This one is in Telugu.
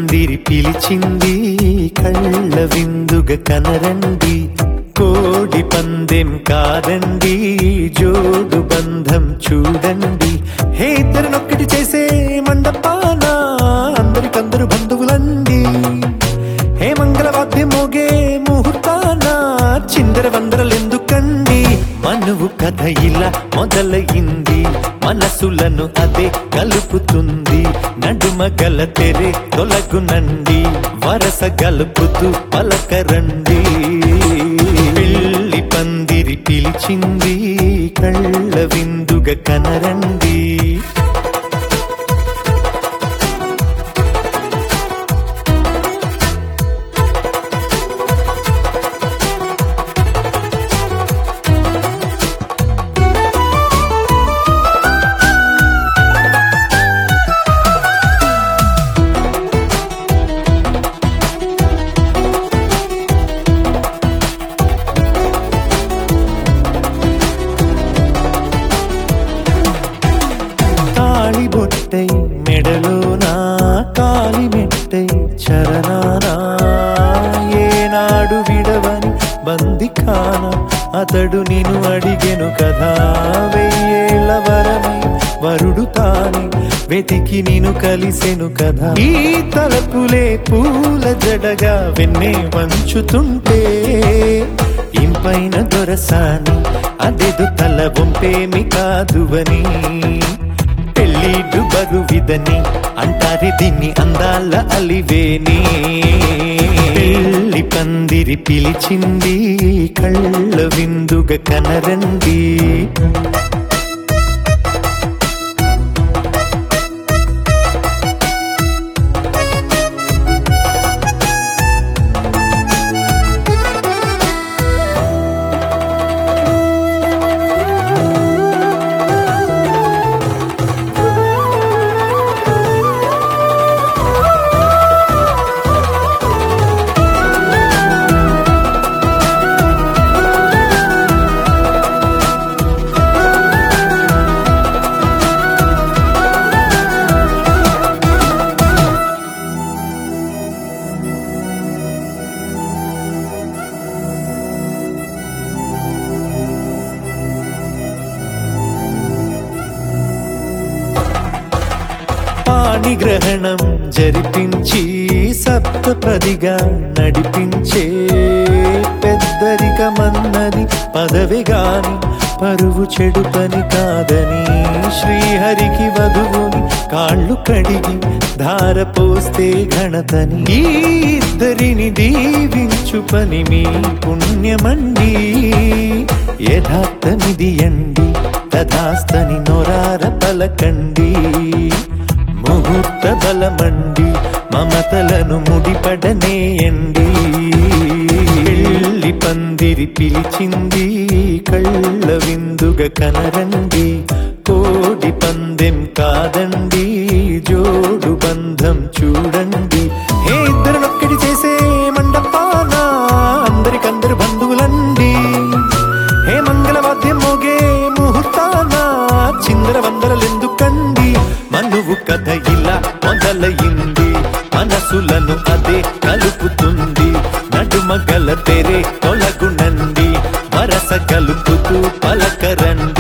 పందిరి పిలిచింది కళ్ళ విందుగ కనరండి కోడి పందెం కాదండి జోడు బంధం చూడండి హే ఇద్దరినొక్కటి చేసే మండపాన అందరికందరు బంధువులండి హే మంగళవాద్యం మోగే ముహూర్తాన చిందర వందరలెందుకండి మనువు కథ ఇలా మొదలయింది మనసులను అదే కలుపుతుంది నడుమ గల తెరే తొలగునండి వరస గలుపుతూ పలకరండి పెళ్లి పందిరి పిలిచింది కళ్ళ విందుగ కనరండి తాళి బొట్టై మెడలోనా కాలి మెట్టై చరణానా ఏనాడు విడవని బందిఖాన అతడు నిన్ను అడిగెను కదా వెయ్యేళ్ళ వరమై వరుడు తానే వెతికి నేను కలిసెను కదా ఈ తలపులే పూల జడగా వెన్నే వంచుతుంటే ఇంపైన దొరసాని అదెదు తల వంపేమి కాదువని పెళ్ళిడు బరువిదని అంటారే దీన్ని అందాల అలివేని పెళ్లి పందిరి పిలిచింది కళ్ళ విందుగ కనరండి పాణిగ్రహణం జరిపించి సప్తపదిగా నడిపించే పెద్దరికమన్నది పదవి గాని పరువు చెడు పని కాదని శ్రీహరికి వధువుని కాళ్ళు కడిగి ధార పోస్తే ఘనతని ఈ ఇద్దరిని దీవించు పని మీ పుణ్యమండి యథార్థమిది అండి తథాస్తని నొరార పలకండి ముహూర్త బలమండి మమతలను ముడిపడనేయండి పెళ్లి పందిరి పిలిచింది కళ్ళ విందుగ కనరండి కోడి పందెం కాదండి జోడు బంధం చూడండి హే ఇద్దరినొక్కటి చేసే మండపాన అందరికందరు బంధువులండి హే మంగళవాద్యం మోగే ముహూర్తాన చిందర వందరలెందుకండి మనువు కథ ఇలా మొదలయింది మనసులను అదే కలుపుతుంది నడుమ గల తెరే తొలగునండి వరస కలుపుతూ పలకరండి